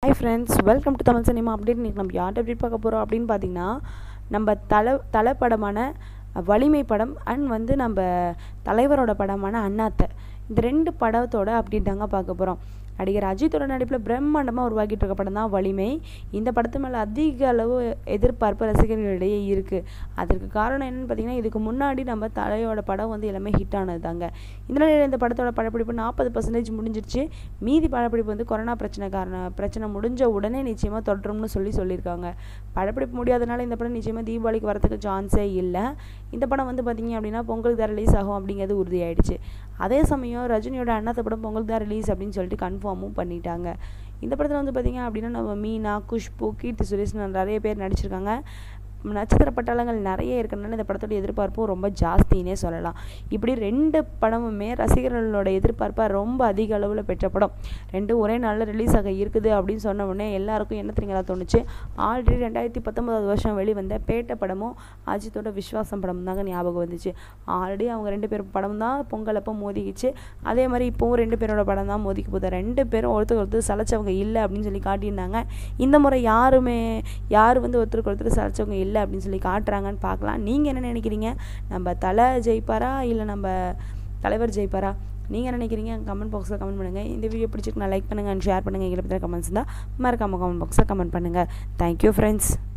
hi friends welcome to Tamil cinema update இன்றைக்கி நம்ம யார்கிட்ட அப்டேட் பார்க்க போகிறோம் அப்படின்னு பார்த்தீங்கன்னா நம்ம தலை தலை படமான வலிமை படம் அண்ட் வந்து நம்ம தலைவரோட படமான அண்ணாத்தை இந்த ரெண்டு படத்தோட அப்டேட் தாங்க பார்க்க போகிறோம் நடிகர் அஜித்தோட நடிப்பில் பிரம்மாண்டமாக உருவாக்கிட்டு இருக்க படம் தான் வலிமை இந்த படத்து மேலே அதிக அளவு எதிர்பார்ப்பு ரசிகர்களிடையே இருக்குது அதற்கு காரணம் என்னென்னு பார்த்தீங்கன்னா இதுக்கு முன்னாடி நம்ம தலையோட படம் வந்து எல்லாமே ஹிட் ஆனது தாங்க இந்த நிலையில் இந்த படத்தோட படப்பிடிப்பு நாற்பது பர்சன்டேஜ் முடிஞ்சிருச்சு மீதி படப்பிடிப்பு வந்து கொரோனா பிரச்சனை காரணம் பிரச்சனை முடிஞ்ச உடனே நிச்சயமாக தொடரும்னு சொல்லி சொல்லியிருக்காங்க படப்பிடிப்பு முடியாதனால இந்த படம் நிச்சயமாக தீபாவளிக்கு வரதுக்கு சான்ஸே இல்லை இந்த படம் வந்து பார்த்தீங்க அப்படின்னா பொங்கலுக்கு தான் ரிலீஸ் ஆகும் அப்படிங்கிறது உறுதியாயிடுச்சு அதே சமயம் ரஜினியோட அண்ணாத்த படம் பொங்கலுக்கு தான் ரிலீஸ் அப்படின்னு சொல்லிட்டு கன்ஃபார்மும் பண்ணிட்டாங்க இந்த படத்தில் வந்து பார்த்திங்க அப்படின்னா நம்ம மீனா குஷ்பு கீர்த்தி சுரேஷ் நிறைய பேர் நடிச்சிருக்காங்க நட்சத்திர பட்டாளங்கள் நிறைய இருக்கிறனால இந்த படத்தோட எதிர்பார்ப்பும் ரொம்ப ஜாஸ்தின்னே சொல்லலாம் இப்படி ரெண்டு படமுமே ரசிகர்களோட எதிர்பார்ப்பை ரொம்ப அதிக அளவில் பெற்ற படம் ரெண்டும் ஒரே நாளில் ரிலீஸ் ஆக இருக்குது அப்படின்னு சொன்ன உடனே எல்லாருக்கும் என்ன தெரியுங்களா தோணுச்சு ஆல்ரெடி ரெண்டாயிரத்தி பத்தொன்பதாவது வருஷம் வெளிவந்த பேட்ட படமும் அஜித்தோட விஸ்வாசம் படம் தாங்க ஞாபகம் வந்துச்சு ஆல்ரெடி அவங்க ரெண்டு பேர் படம் தான் பொங்கல் அப்போ மோதிக்கிச்சு அதே மாதிரி இப்போவும் ரெண்டு பேரோட படம் தான் மோதிக்கு போகுது ரெண்டு பேரும் ஒருத்தர் ஒருத்தர் சலைச்சவங்க இல்லை அப்படின்னு சொல்லி காட்டியிருந்தாங்க இந்த முறை யாருமே யார் வந்து ஒருத்தருக்கு ஒருத்தர் சலைச்சவங்க இல்லை அப்படின்னு சொல்லி காட்டுறாங்கன்னு பார்க்கலாம் நீங்கள் என்ன நினைக்கிறீங்க நம்ம தலை ஜெயிப்பாரா இல்லை நம்ம தலைவர் ஜெயிப்பாரா நீங்கள் என்ன நினைக்கிறீங்க கமெண்ட் பாக்ஸில் கமெண்ட் பண்ணுங்கள் இந்த வீடியோ பிடிச்சிருக்கு நான் லைக் பண்ணுங்கள் அண்ட் ஷேர் பண்ணுங்கள் எங்களை பற்றி கமெண்ட்ஸ் இருந்தால் மறக்காமல் கமெண்ட் பாக்ஸில் கமெண்ட் பண்ணுங்கள் தேங்க்யூ ஃப்ரெண்ட்ஸ்